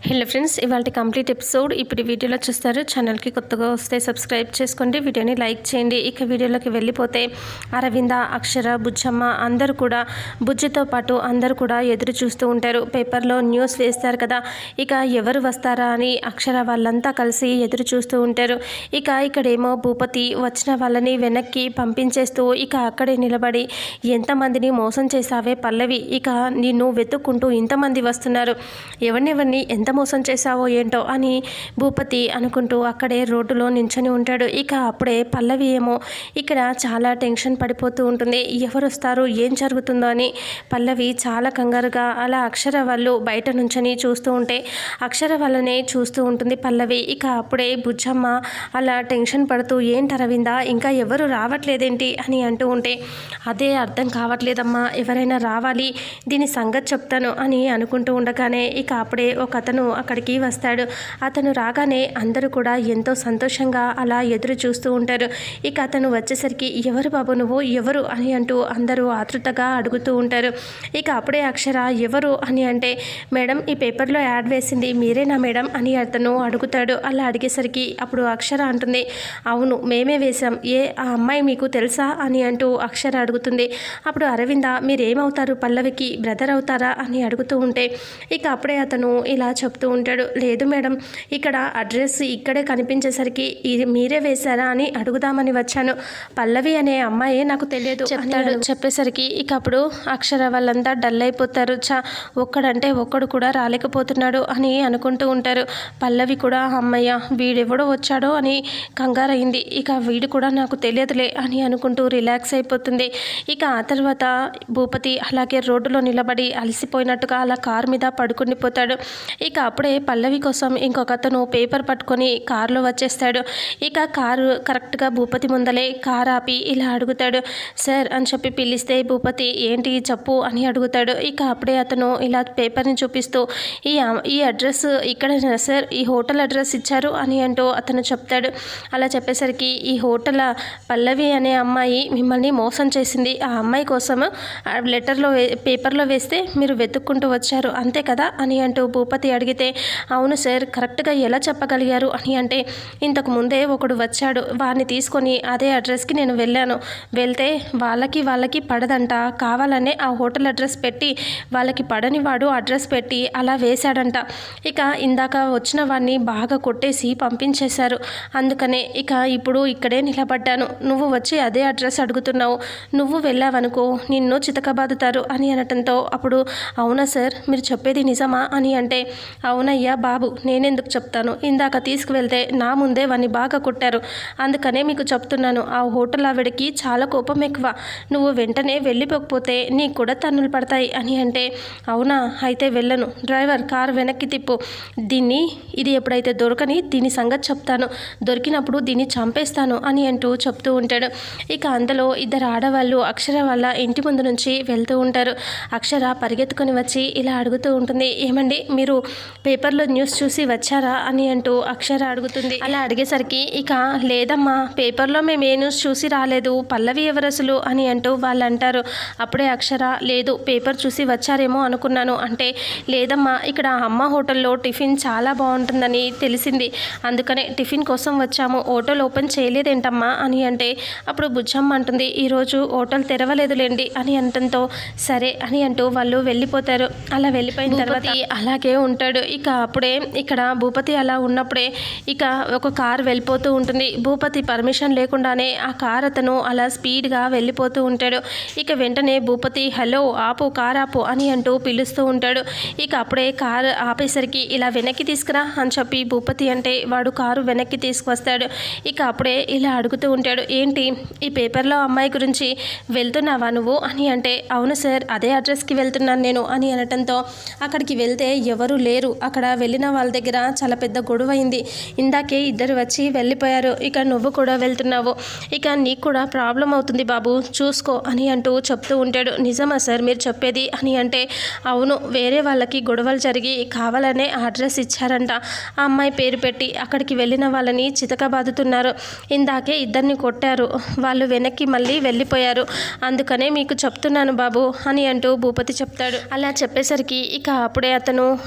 hello friends ఇవాళ complete episode ఇప్పుడు ఈ వీడియోలో చూస్తారు ఛానల్కి కొత్తగా వస్తే సబ్స్క్రైబ్ చేసుకోండి వీడియోని లైక్ చేయండి ఇక వీడియోలోకి వెళ్ళిపోతే అరవింద అక్షర బుజ్జమ్మ అందరూ కూడా బుజ్జితో పాటు అందరూ కూడా ఎదురు చూస్తూ ఉంటారు పేపర్లో న్యూస్ వేస్తారు కదా ఇక ఎవరు వస్తారా అని అక్షర వాళ్ళంతా కలిసి ఎదురు చూస్తూ ఉంటారు ఇక ఇక్కడేమో భూపతి వచ్చిన వాళ్ళని వెనక్కి పంపించేస్తూ ఇక అక్కడే నిలబడి ఎంతమందిని మోసం చేశావే పల్లవి ఇక నిన్ను వెతుక్కుంటూ ఇంతమంది వస్తున్నారు ఎవరినెవరిని ఎంత మోసం చేశావో ఏంటో అని భూపతి అనుకుంటూ అక్కడే రోడ్డులో నించొని ఉంటాడు ఇక అప్పుడే పల్లవి ఏమో ఇక్కడ చాలా టెన్షన్ పడిపోతూ ఉంటుంది ఎవరు వస్తారు ఏం జరుగుతుందో అని పల్లవి చాలా కంగారుగా అలా అక్షర వాళ్ళు బయట నుంచొని చూస్తూ ఉంటే అక్షర వాళ్ళనే చూస్తూ ఉంటుంది పల్లవి ఇక అప్పుడే బుజ్జమ్మ అలా టెన్షన్ పడుతూ ఏంటి అరవింద ఇంకా ఎవరు రావట్లేదేంటి అని అంటూ ఉంటే అదే అర్థం కావట్లేదమ్మా ఎవరైనా రావాలి దీని సంగతి చెప్తాను అని అనుకుంటూ ఉండగానే ఇక అప్పుడే ఒక అతను అక్కడికి వస్తాడు అతను రాగానే అందరూ కూడా ఎంతో సంతోషంగా అలా ఎదురు చూస్తూ ఉంటారు ఇక అతను వచ్చేసరికి ఎవరు బాబు నువ్వు ఎవరు అని అంటూ అందరూ ఆతృతగా అడుగుతూ ఉంటారు ఇక అప్పుడే అక్షర ఎవరు అని అంటే మేడం ఈ పేపర్లో యాడ్ వేసింది మీరేనా మేడం అని అతను అడుగుతాడు అలా అడిగేసరికి అప్పుడు అక్షర అంటుంది అవును మేమే వేశాం ఏ ఆ అమ్మాయి మీకు తెలుసా అని అంటూ అక్షర అడుగుతుంది అప్పుడు అరవింద మీరేమవుతారు పల్లవికి బ్రదర్ అవుతారా అని అడుగుతూ ఉంటే ఇక అప్పుడే అతను ఇలా చెప్తూ ఉంటాడు లేదు మేడం ఇక్కడ అడ్రస్ ఇక్కడే కనిపించేసరికి ఇది మీరే వేశారా అని అడుగుదామని వచ్చాను పల్లవి అనే అమ్మాయి నాకు తెలియదు చెప్తాడు చెప్పేసరికి ఇక అప్పుడు అక్షర వాళ్ళంతా డల్ అయిపోతారు చా ఒక్కడంటే ఒక్కడు కూడా రాలేకపోతున్నాడు అని అనుకుంటూ ఉంటారు పల్లవి కూడా అమ్మయ్య వీడెవడో వచ్చాడో అని కంగారయింది ఇక వీడు కూడా నాకు తెలియదులే అని అనుకుంటూ రిలాక్స్ అయిపోతుంది ఇక ఆ తర్వాత భూపతి అలాగే రోడ్డులో నిలబడి అలసిపోయినట్టుగా అలా కారు మీద పడుకుండిపోతాడు ఇక అప్పుడే పల్లవి కోసం ఇంకొక అతను పేపర్ పట్టుకొని కారులో వచ్చేస్తాడు ఇక కారు కరెక్ట్గా భూపతి ముందలే కారు ఆపి ఇలా అడుగుతాడు సార్ అని చెప్పి పిలిస్తే భూపతి ఏంటి చెప్పు అని అడుగుతాడు ఇక అప్పుడే అతను ఇలా పేపర్ని చూపిస్తూ ఈ ఈ అడ్రస్ ఇక్కడేనా సార్ ఈ హోటల్ అడ్రస్ ఇచ్చారు అని అంటూ అతను చెప్తాడు అలా చెప్పేసరికి ఈ హోటల్ పల్లవి అనే అమ్మాయి మిమ్మల్ని మోసం చేసింది ఆ అమ్మాయి కోసం ఆ లెటర్లో వే పేపర్లో వేస్తే మీరు వెతుక్కుంటూ వచ్చారు అంతే కదా అని అంటూ భూపతి అడిగితే అవును సార్ కరెక్ట్గా ఎలా చెప్పగలిగారు అని అంటే ఇంతకు ముందే ఒకడు వచ్చాడు వారిని తీసుకొని అదే అడ్రస్కి నేను వెళ్ళాను వెళ్తే వాళ్ళకి వాళ్ళకి పడదంట కావాలనే ఆ హోటల్ అడ్రస్ పెట్టి వాళ్ళకి పడని వాడు అడ్రస్ పెట్టి అలా వేశాడంట ఇక ఇందాక వచ్చిన వాడిని బాగా కొట్టేసి పంపించేశారు అందుకనే ఇక ఇప్పుడు ఇక్కడే నిలబడ్డాను నువ్వు వచ్చి అదే అడ్రస్ అడుగుతున్నావు నువ్వు వెళ్ళావనుకో నిన్ను చితకబాదుతారు అని అనటంతో అప్పుడు అవునా సార్ మీరు చెప్పేది నిజమా అని అంటే అవునయ్యా బాబు నేనెందుకు చెప్తాను ఇందాక తీసుకువెళ్తే నా ముందే వాడిని బాగా కొట్టారు అందుకనే మీకు చెప్తున్నాను ఆ హోటల్ ఆవిడకి చాలా కోపం ఎక్కువ నువ్వు వెంటనే వెళ్ళిపోకపోతే నీకు కూడా తన్నులు పడతాయి అని అంటే అవునా అయితే వెళ్ళను డ్రైవర్ కారు వెనక్కి తిప్పు దీన్ని ఇది ఎప్పుడైతే దొరకని దీని సంగతి చెప్తాను దొరికినప్పుడు దీన్ని చంపేస్తాను అని అంటూ చెప్తూ ఉంటాడు ఇక అందులో ఇద్దరు ఆడవాళ్ళు అక్షర వాళ్ళ ఇంటి ముందు నుంచి వెళ్తూ ఉంటారు అక్షర పరిగెత్తుకొని వచ్చి ఇలా అడుగుతూ ఉంటుంది ఏమండి మీరు పేపర్లో న్యూస్ చూసి వచ్చారా అని అంటూ అక్షర అడుగుతుంది అలా అడిగేసరికి ఇక లేదమ్మా పేపర్లో మేము ఏ న్యూస్ చూసి రాలేదు పల్లవి ఎవరసలు అని అంటూ వాళ్ళు అంటారు అప్పుడే అక్షర లేదు పేపర్ చూసి వచ్చారేమో అనుకున్నాను అంటే లేదమ్మా ఇక్కడ అమ్మ హోటల్లో టిఫిన్ చాలా బాగుంటుందని తెలిసింది అందుకనే టిఫిన్ కోసం వచ్చాము హోటల్ ఓపెన్ చేయలేదేంటమ్మా అని అంటే అప్పుడు బుజ్జమ్మ అంటుంది ఈరోజు హోటల్ తెరవలేదులేండి అని అనటంతో సరే అని అంటూ వాళ్ళు వెళ్ళిపోతారు అలా వెళ్ళిపోయిన తర్వాత అలాగే ఉంటాడు ఇక అప్పుడే ఇక్కడ భూపతి అలా ఉన్నప్పుడే ఇక ఒక కార్ వెళ్ళిపోతూ ఉంటుంది భూపతి పర్మిషన్ లేకుండానే ఆ కార్ అతను అలా స్పీడ్గా వెళ్ళిపోతూ ఉంటాడు ఇక వెంటనే భూపతి హలో ఆపు కార్ ఆపు అని అంటూ పిలుస్తూ ఉంటాడు ఇక అప్పుడే కారు ఆపేసరికి ఇలా వెనక్కి తీసుకురా అని చెప్పి భూపతి అంటే వాడు కారు వెనక్కి తీసుకువస్తాడు ఇక అప్పుడే ఇలా అడుగుతూ ఉంటాడు ఏంటి ఈ పేపర్లో అమ్మాయి గురించి వెళ్తున్నావా నువ్వు అని అంటే అవును సార్ అదే అడ్రస్కి వెళ్తున్నాను నేను అని అనటంతో అక్కడికి వెళ్తే ఎవరు లేరు అక్కడ వెళ్ళిన వాళ్ళ దగ్గర చాలా పెద్ద గొడవ అయింది ఇందాకే ఇద్దరు వచ్చి వెళ్ళిపోయారు ఇక నువ్వు కూడా వెళ్తున్నావు ఇక నీకు కూడా ప్రాబ్లం అవుతుంది బాబు చూసుకో అని అంటూ చెప్తూ ఉంటాడు నిజమా సార్ మీరు చెప్పేది అని అంటే అవును వేరే వాళ్ళకి గొడవలు జరిగి కావాలనే ఆ అడ్రస్ ఇచ్చారంట ఆ అమ్మాయి పేరు పెట్టి అక్కడికి వెళ్ళిన వాళ్ళని చితకబాదుతున్నారు ఇందాకే ఇద్దరిని కొట్టారు వాళ్ళు వెనక్కి మళ్ళీ వెళ్ళిపోయారు అందుకనే మీకు చెప్తున్నాను బాబు అని అంటూ భూపతి చెప్తాడు అలా చెప్పేసరికి ఇక అప్పుడే అతను అవునా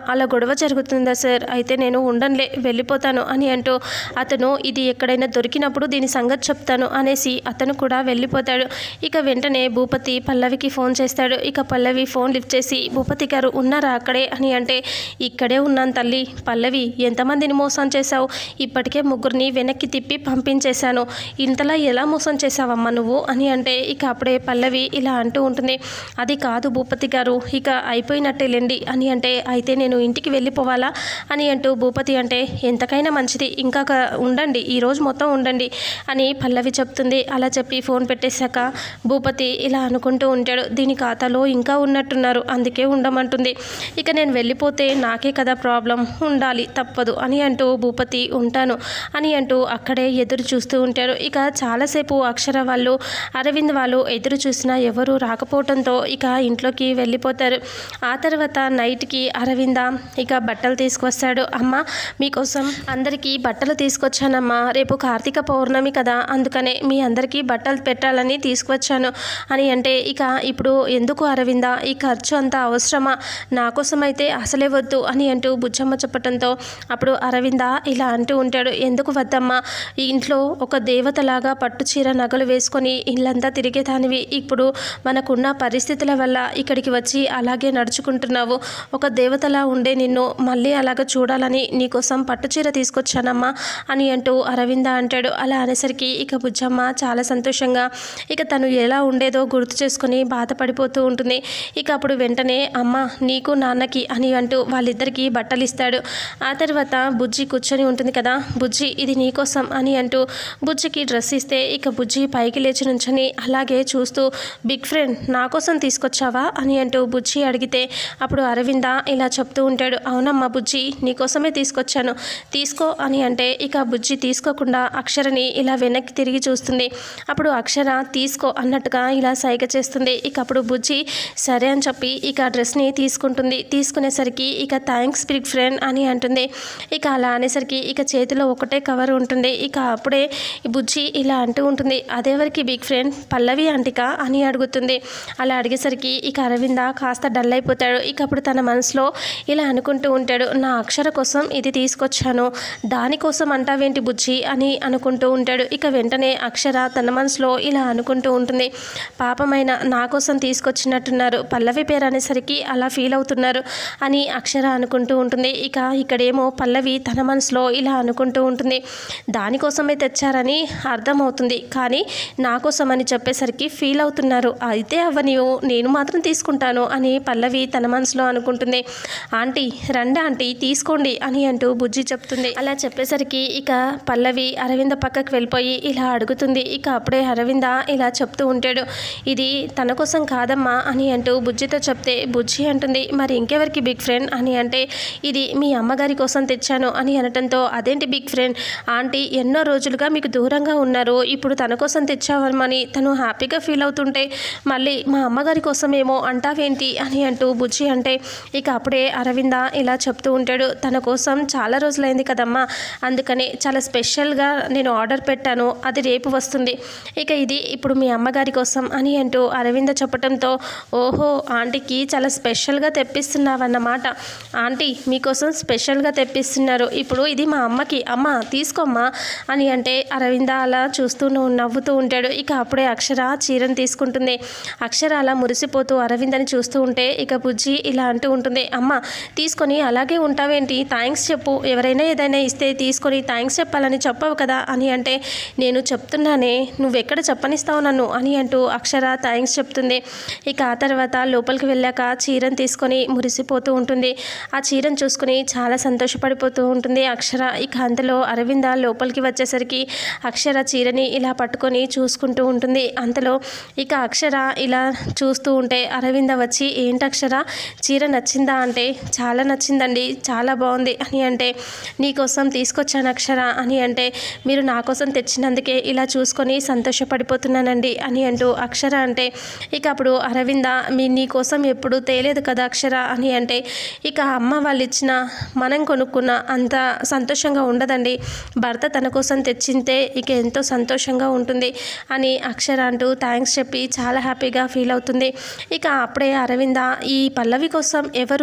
అలా గొడవ జరుగుతుందా సార్ అయితే నేను ఉండనులే వెళ్ళిపోతాను అని అంటూ అతను ఇది ఎక్కడైనా దొరికినప్పుడు దీని సంగతి చెప్తాను అనేసి అతను కూడా వెళ్ళిపోతాడు ఇక వెంటనే భూపతి పల్లవికి ఫోన్ చేస్తాడు ఇక పల్లవి ఫోన్ లిఫ్ట్ చేసి భూపతి గారు ఉన్నారా అక్కడే అని అంటే ఇక్కడే ఉన్నాను తల్లి పల్లవి ఎంతమందిని మోసం చేశావు ఇప్పటికే ముగ్గురిని వెనక్కి తిప్పి పంపించేశాను ఇంతలా ఎలా మోసం చేశావమ్మా నువ్వు అని అంటే ఇక అప్పుడే పల్లవి ఇలా అంటూ ఉంటుంది అది కాదు భూపతి గారు ఇక అయిపోయినట్టేలేండి అని అంటే అయితే నేను ఇంటికి వెళ్ళిపోవాలా అని అంటూ భూపతి అంటే ఎంతకైనా మంచిది ఇంకా క- ఉండండి ఈరోజు మొత్తం ఉండండి అని పల్లవి చెప్తుంది అలా చెప్పి ఫోన్ పెట్టేశాక భూపతి ఇలా అనుకుంటూ ఉంటాడు దీని ఖాతాలో ఇంకా ఉన్నట్టున్నారు అందుకే ఉండమంటుంది ఇక నేను వెళ్ళిపోతే నాకే కదా ప్రాబ్లం ఉండాలి తప్పదు అని అంటూ భూపతి ఉంటాను అని అంటూ అక్కడే ఎదురు చూస్తూ ఉంటాడు ఇక చాలాసేపు అక్షర వాళ్ళు అరవింద్ వాళ్ళు ఎదురు చూసినా ఎవరు రాకపోవడంతో ఇక ఇంట్లోకి వెళ్ళిపోతారు ఆ తర్వాత నైట్కి అరవింద ఇక బట్టలు తీసుకొస్తాడు అమ్మ మీకోసం అందరికీ బట్టలు తీసుకొచ్చానమ్మా రేపు కార్తీక పౌర్ణమి కదా అందుకనే మీ అందరికీ బట్టలు పెట్టాలని తీసుకొచ్చాను అని అంటే ఇక ఇప్పుడు ఎందుకు అరవింద ఈ ఖర్చు అంత అవసరమా నా కోసం అయితే అసలే వద్దు అని అంటూ బుచ్చమ్మ చెప్పడంతో అప్పుడు అరవింద ఇలా అంటూ ఉంటాడు ఎందుకు వద్దమ్మా ఈ ఇంట్లో ఒక దేవతలాగా పట్టు చీర నగలు వేసుకొని ఇల్లంతా తిరిగేదానివి ఇప్పుడు మనకున్న పరిస్థితుల వల్ల ఇక్కడికి వచ్చి అలాగే నడుచుకుంటున్నావు ఒక దేవతలా ఉండే నిన్ను మళ్ళీ అలాగ చూడాలని నీకోసం పట్టు చీర తీసుకొచ్చానమ్మా అని అంటూ అరవింద అంటాడు అలా అనేసరికి ఇక బుజ్జమ్మ చాలా సంతోషంగా ఇక తను ఎలా ఉండేదో గుర్తు చేసుకుని బాధపడిపోతూ ఉంటుంది ఇక అప్పుడు వెంటనే అమ్మ నీకు నాన్నకి అని అంటూ వాళ్ళిద్దరికీ బట్టలు ఇస్తాడు ఆ తర్వాత బుజ్జి కూర్చొని ఉంటుంది కదా బుజ్జి ఇది నీకోసం అని అంటూ బుజ్జికి డ్రెస్ ఇస్తే ఇక బుజ్జి పైకి లేచి నుంచొని అలాగే చూస్తూ బిగ్ ఫ్రెండ్ నా కోసం తీసుకొచ్చావా అని అంటూ బుజ్జి అడిగితే అప్పుడు అరవింద ఇలా చెప్తూ ఉంటాడు అవునమ్మా బుజ్జి నీకోసమే తీసుకొచ్చాను తీసుకో అని అంటే ఇక బుజ్జి తీసుకోకుండా అక్షరని ఇలా వెనక్కి తిరిగి చూస్తుంది అప్పుడు అక్షర తీసుకో అన్నట్టుగా ఇలా సైగ చేస్తుంది ఇక అప్పుడు బుజ్జి సరే అని చెప్పి ఇక ఆ డ్రెస్ని తీసుకుంటుంది తీసుకునేసరికి ఇక థ్యాంక్స్ బిగ్ ఫ్రెండ్ అని అంటుంది ఇక అలా అనేసరికి ఇక చేతిలో ఒకటే కవర్ ఉంటుంది ఇక అప్పుడే ఈ బుజ్జి ఇలా అంటూ ఉంటుంది అదేవరికి బిగ్ ఫ్రెండ్ పల్లవి అంటిక అని అడుగుతుంది అలా అడిగేసరికి ఇక అరవింద కాస్త డల్ అయిపోతాడు ఇక అప్పుడు తన మనసులో ఇలా అనుకుంటూ ఉంటాడు నా అక్షర కోసం ఇది తీసుకొచ్చాను దానికోసం అంటావేంటి బుజ్జి అని అనుకుంటూ ఉంటాడు ఇక వెంటనే అక్షర తన మనసులో ఇలా అనుకుంటూ ఉంటుంది పాపమైన నా కోసం తీసుకొచ్చినట్టున్నారు పల్లవి పేరు అనేసరికి అలా ఫీల్ అవుతున్నారు అని అక్షర అనుకుంటూ ఉంటుంది ఇక ఇక్కడేమో పల్లవి తన మనసులో ఇలా అనుకుంటూ ఉంటుంది దానికోసమే తెచ్చారని అర్థమవుతుంది కానీ నా కోసం అని చెప్పేసరికి ఫీల్ అవుతున్నారు అయితే అవ్వనియో నేను మాత్రం తీసుకుంటాను అని పల్లవి తన మనసులో అనుకుంటుంది ఆంటీ రండి ఆంటీ తీసుకోండి అని అంటూ బుజ్జి చెప్తుంది అలా చెప్పేసరికి ఇక పల్లవి అరవింద పక్కకు వెళ్ళిపోయి ఇలా అడుగుతుంది ఇక అప్పుడే అరవింద ఇలా చెప్తూ ఉంటాడు ఇది తన కోసం కాదమ్మా అని అంటూ బుజ్జితో చెప్తే బుజ్జి అంటుంది మరి ఇంకెవరికి బిగ్ ఫ్రెండ్ అని అంటే ఇది మీ అమ్మగారి కోసం తెచ్చాను అని అనటంతో అదేంటి బిగ్ ఫ్రెండ్ ఆంటీ ఎన్నో రోజులుగా మీకు దూరంగా ఉన్నారు ఇప్పుడు తన కోసం తెచ్చావమని తను హ్యాపీగా ఫీల్ అవుతుంటే మళ్ళీ మా అమ్మగారి కోసమేమో అంటావేంటి అని అంటూ బుజ్జి అంటే ఇక అప్పుడే అరవింద ఇలా చెప్తూ ఉంటాడు తన కోసం చాలా రోజులైంది కదమ్మా అందుకని చాలా స్పెషల్గా నేను ఆర్డర్ పెట్టాను అది రేపు వస్తుంది ఇక ఇది ఇప్పుడు మీ అమ్మగారి కోసం అని అంటూ అరవింద చెప్పడంతో ఓహో ఆంటీకి చాలా స్పెషల్గా తెప్పిస్తున్నావన్నమాట ఆంటీ మీకోసం స్పెషల్గా తెప్పిస్తున్నారు ఇప్పుడు ఇది మా అమ్మకి అమ్మ తీసుకోమ్మా అని అంటే అరవింద అలా చూస్తూ నవ్వుతూ ఉంటాడు ఇక అప్పుడే అక్షర చీరను తీసుకుంటుంది అక్షర అలా మురిసిపోతూ అరవిందని చూస్తూ ఉంటే ఇక బుజ్జి ఇలా అంటూ ఉంటుంది అమ్మ తీసుకొని అలాగే ఉంటావేంటి థ్యాంక్స్ చెప్పు ఎవరైనా ఏదైనా ఇస్తే తీసుకొని థ్యాంక్స్ చెప్పాలని చెప్పవు కదా అని అంటే నేను చెప్తున్నానే నువ్వెక్కడ చెప్పనిస్తావు నన్ను అని అంటూ అక్షర థ్యాంక్స్ చెప్తుంది ఇక ఆ తర్వాత లోపలికి వెళ్ళాక చీరను తీసుకొని మురిసిపోతూ ఉంటుంది ఆ చీరను చూసుకుని చాలా సంతోషపడిపోతూ ఉంటుంది అక్షర ఇక అంతలో అరవింద లోపలికి వచ్చేసరికి అక్షర చీరని ఇలా పట్టుకొని చూసుకుంటూ ఉంటుంది అంతలో ఇక అక్షర ఇలా చూస్తూ ఉంటే అరవింద వచ్చి ఏంటి అక్షర చీర నచ్చిందా అంటే చాలా నచ్చిందండి చాలా బాగుంది అని అంటే నీకోసం తీసుకొచ్చాను అక్షర అని అంటే మీరు నా కోసం తెచ్చినందుకే ఇలా చూసుకొని సంతోషపడిపోతున్నానండి అని అంటూ అక్షర అంటే ఇక అప్పుడు అరవింద మీ నీ కోసం ఎప్పుడు తేలేదు కదా అక్షర అని అంటే ఇక అమ్మ వాళ్ళు ఇచ్చిన మనం కొనుక్కున్న అంత సంతోషంగా ఉండదండి భర్త తన కోసం తెచ్చింతే ఇక ఎంతో సంతోషంగా ఉంటుంది అని అక్షర అంటూ థ్యాంక్స్ చెప్పి చాలా హ్యాపీగా ఫీల్ అవుతుంది ఇక అప్పుడే అరవింద ఈ పల్లవి కోసం ఎవరు రాలేదే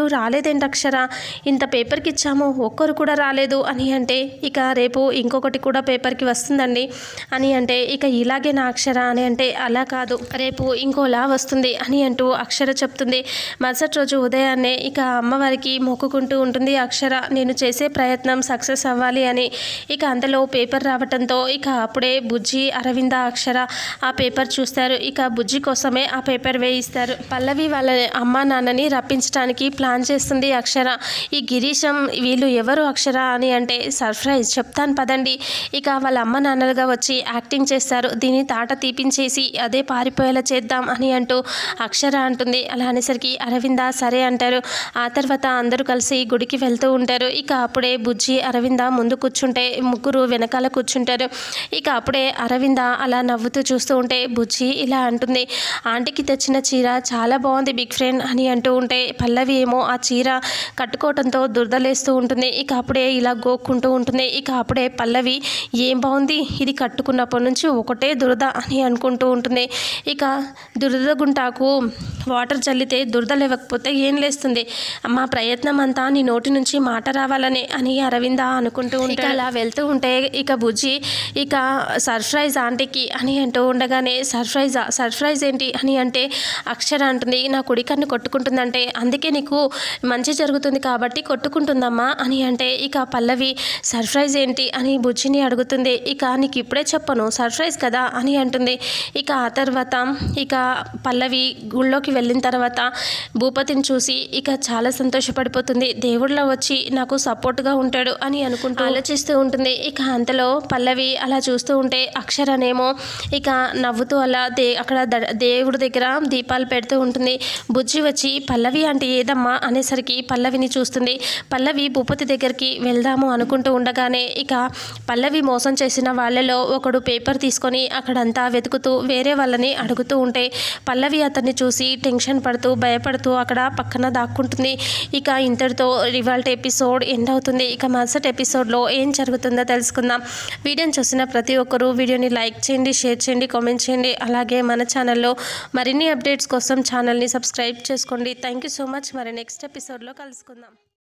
రాలేదేంటి అక్షర ఇంత పేపర్కి ఇచ్చాము ఒక్కరు కూడా రాలేదు అని అంటే ఇక రేపు ఇంకొకటి కూడా పేపర్కి వస్తుందండి అని అంటే ఇక ఇలాగే నా అక్షర అని అంటే అలా కాదు రేపు ఇంకోలా వస్తుంది అని అంటూ అక్షర చెప్తుంది మరుసటి రోజు ఉదయాన్నే ఇక అమ్మవారికి మొక్కుకుంటూ ఉంటుంది అక్షర నేను చేసే ప్రయత్నం సక్సెస్ అవ్వాలి అని ఇక అందులో పేపర్ రావటంతో ఇక అప్పుడే బుజ్జి అరవింద అక్షర ఆ పేపర్ చూస్తారు ఇక బుజ్జి కోసమే ఆ పేపర్ వేయిస్తారు పల్లవి వాళ్ళ అమ్మ నాన్నని రప్పించడానికి ప్లాన్ చేస్తుంది అక్షర ఈ గిరీశం వీళ్ళు ఎవరు అక్షర అని అంటే సర్ప్రైజ్ చెప్తాను పదండి ఇక వాళ్ళ అమ్మ నాన్నలుగా వచ్చి యాక్టింగ్ చేస్తారు దీన్ని తాట తీపించేసి అదే పారిపోయేలా చేద్దాం అని అంటూ అక్షర అంటుంది అలా అనేసరికి అరవింద సరే అంటారు ఆ తర్వాత అందరూ కలిసి గుడికి వెళ్తూ ఉంటారు ఇక అప్పుడే బుజ్జి అరవింద ముందు కూర్చుంటే ముగ్గురు వెనకాల కూర్చుంటారు ఇక అప్పుడే అరవింద అలా నవ్వుతూ చూస్తూ ఉంటే బుజ్జి ఇలా అంటుంది ఆంటీకి తెచ్చిన చీర చాలా బాగుంది బిగ్ ఫ్రెండ్ అని అంటూ ఉంటే పల్లవి ఏమో ఆ చీర కట్టుకోవడంతో దురదలేస్తూ ఉంటుంది ఇక అప్పుడే ఇలా గోక్కుంటూ ఉంటుంది ఇక అప్పుడే పల్లవి ఏం బాగుంది ఇది కట్టుకున్నప్పటి నుంచి ఒకటే దురద అని అనుకుంటూ ఉంటుంది ఇక దురద గుంటాకు వాటర్ చల్లితే దురద లేవకపోతే ఏం లేస్తుంది మా ప్రయత్నం అంతా నీ నోటి నుంచి మాట రావాలని అని అరవింద అనుకుంటూ ఉంటే అలా వెళ్తూ ఉంటే ఇక బుజ్జి ఇక సర్ప్రైజ్ ఆంటీకి అని అంటూ ఉండగానే సర్ప్రైజా సర్ప్రైజ్ ఏంటి అని అంటే అక్షర అంటుంది నా కుడి కన్ను కొట్టుకుంటుందంటే అందుకే నీకు మంచి జరుగుతుంది కాబట్టి కొట్టుకుంటుందమ్మా అని అంటే ఇక పల్లవి సర్ప్రైజ్ ఏంటి అని బుజ్జిని అడుగుతుంది ఇక నీకు ఇప్పుడే చెప్పను సర్ప్రైజ్ కదా అని అంటుంది ఇక ఆ తర్వాత ఇక పల్లవి గుళ్ళోకి వెళ్ళిన తర్వాత భూపతిని చూసి ఇక చాలా సంతోషపడిపోతుంది దేవుడిలో వచ్చి నాకు సపోర్ట్గా ఉంటాడు అని అనుకుంటూ ఆలోచిస్తూ ఉంటుంది ఇక అంతలో పల్లవి అలా చూస్తూ ఉంటే అక్షరనేమో ఇక నవ్వుతూ అలా దే అక్కడ ద- దేవుడి దగ్గర దీపాలు పెడుతూ ఉంటుంది బుజ్జి వచ్చి పల్లవి అంటే ఏదమ్మా అనేసరికి పల్లవిని చూస్తుంది పల్లవి భూపతి దగ్గరికి వెళ్దాము అనుకుంటూ ఉండగానే ఇక పల్లవి మోసం చేసిన వాళ్ళలో ఒకడు పేపర్ తీసుకొని అక్కడంతా వెతుకుతూ వేరే వాళ్ళని అడుగుతూ ఉంటే పల్లవి అతన్ని చూసి టెన్షన్ పడుతూ భయపడుతూ అక్కడ పక్కన దాక్కుంటుంది ఇక ఇంతటితో ఇవాళ ఎపిసోడ్ ఎండ్ అవుతుంది ఇక మరుసటి ఎపిసోడ్లో ఏం జరుగుతుందో తెలుసుకుందాం వీడియోని చూసిన ప్రతి ఒక్కరూ వీడియోని లైక్ చేయండి షేర్ చేయండి కామెంట్ చేయండి అలాగే మన ఛానల్లో మరిన్ని అప్డేట్స్ కోసం ఛానల్ని సబ్స్క్రైబ్ చేసుకోండి థ్యాంక్ యూ సో మచ్ మరి నెక్స్ట్ ఎపిసోడ్లో కలుసుకుందాం